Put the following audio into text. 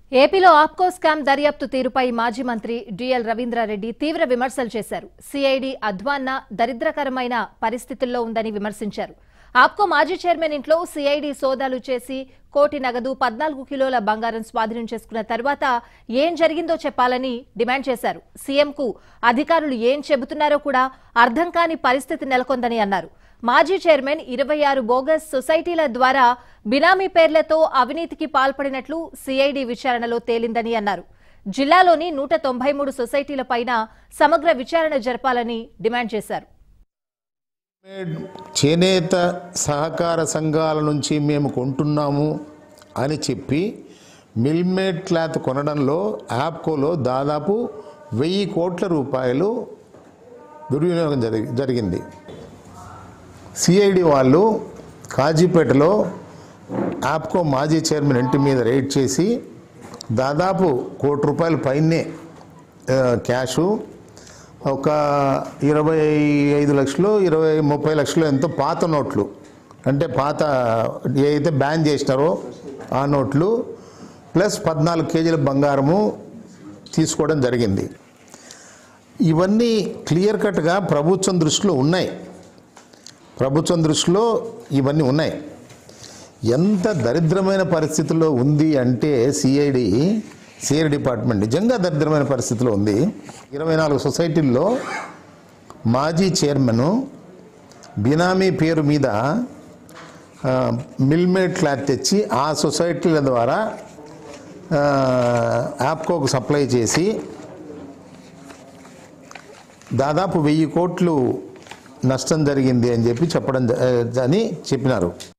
ఏపీలో ఆప్కో స్కామ్ దర్యాప్తు తీరుపై మాజీ మంత్రి డిఎల్ రవీంద్రారెడ్డి తీవ్ర విమర్శలు చేశారు సిఐడి అధ్వాన్న దరిద్రకరమైన పరిస్థితుల్లో ఉందని విమర్శించారు ఆప్కో మాజీ చైర్మన్ ఇంట్లో సిఐడి సోదాలు చేసి కోటి నగదు పద్నాలుగు కిలోల బంగారం స్వాధీనం చేసుకున్న తర్వాత ఏం జరిగిందో చెప్పాలని డిమాండ్ చేశారు సీఎంకు అధికారులు ఏం చెబుతున్నారో కూడా అర్థం కాని పరిస్థితి నెలకొందని అన్నారు మాజీ చైర్మన్ ఇరవై ఆరు బోగస్ సొసైటీల ద్వారా బినామీ పేర్లతో అవినీతికి పాల్పడినట్లు సిఐడి విచారణలో తేలిందని అన్నారు జిల్లాలోని నూట తొంభై మూడు సొసైటీలపైన సమగ్ర విచారణ జరపాలని డిమాండ్ చేశారు చేనేత సహకార సంఘాల నుంచి మేము కొంటున్నాము అని చెప్పి మిల్మేడ్ క్లాత్ కొనడంలో యాప్కోలో దాదాపు వెయ్యి కోట్ల రూపాయలు దుర్వినియోగం జరిగి జరిగింది సిఐడి వాళ్ళు కాజీపేటలో యాప్కో మాజీ చైర్మన్ ఇంటి మీద రైడ్ చేసి దాదాపు కోటి రూపాయల పైనే ఆ, క్యాషు ఒక ఇరవై ఐదు లక్షలు ఇరవై ముప్పై లక్షలు ఎంతో పాత నోట్లు అంటే పాత ఏదైతే బ్యాన్ చేసినారో ఆ నోట్లు ప్లస్ పద్నాలుగు కేజీల బంగారము తీసుకోవడం జరిగింది ఇవన్నీ క్లియర్ కట్గా ప్రభుత్వం దృష్టిలో ఉన్నాయి ప్రభుత్వం దృష్టిలో ఇవన్నీ ఉన్నాయి ఎంత దరిద్రమైన పరిస్థితుల్లో ఉంది అంటే సిఐడి సిఐడి డిపార్ట్మెంట్ నిజంగా దరిద్రమైన పరిస్థితిలో ఉంది ఇరవై నాలుగు సొసైటీల్లో మాజీ చైర్మన్ బినామీ పేరు మీద ఆ, మిల్మేడ్ క్లాత్ తెచ్చి ఆ సొసైటీల ద్వారా ఆ, యాప్కోకు సప్లై చేసి దాదాపు వెయ్యి కోట్లు నష్టం జరిగింది అని చెప్పి చెప్పడం జ- అని చెప్పినారు